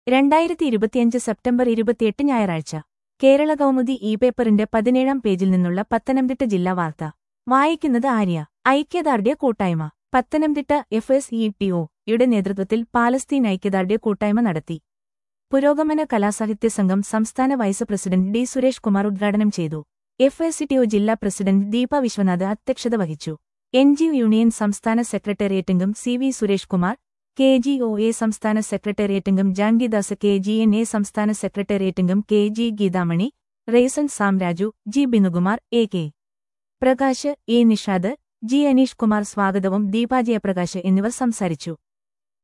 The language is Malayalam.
രണ്ടായിരത്തി ഇരുപത്തിയഞ്ച് സെപ്റ്റംബർ ഇരുപത്തിയെട്ട് ഞായറാഴ്ച കേരള കൗമുദി ഇ പേപ്പറിന്റെ പതിനേഴാം പേജിൽ നിന്നുള്ള പത്തനംതിട്ട ജില്ലാ വാർത്ത വായിക്കുന്നത് ആര്യ ഐക്യദാർഢ്യ കൂട്ടായ്മ Pathanamthitta F S E T O യുടെ നേതൃത്വത്തിൽ പാലസ്തീൻ ഐക്യദാർഢ്യ കൂട്ടായ്മ നടത്തി പുരോഗമന കലാസാഹിത്യ സംഘം സംസ്ഥാന vice president D Suresh Kumar ഉദ്ഘാടനം ചെയ്തു എഫ് എസ് ടി ഒ ജില്ലാ പ്രസിഡന്റ് ദീപ വിശ്വനാഥ് അധ്യക്ഷത വഹിച്ചു എൻ ജി യൂണിയൻ സംസ്ഥാന സെക്രട്ടേറിയറ്റംഗം C V Suresh Kumar K G O A സംസ്ഥാന സെക്രട്ടേറിയറ്റംഗം Jangidas K G N A സംസ്ഥാന സെക്രട്ടേറിയറ്റംഗം K G Geethamani Resan Samraju G Binukumar A K Prakash A Nishad G Aneesh Kumar സ്വാഗതവും ദീപാജയപ്രകാശ് എന്നിവർ സംസാരിച്ചു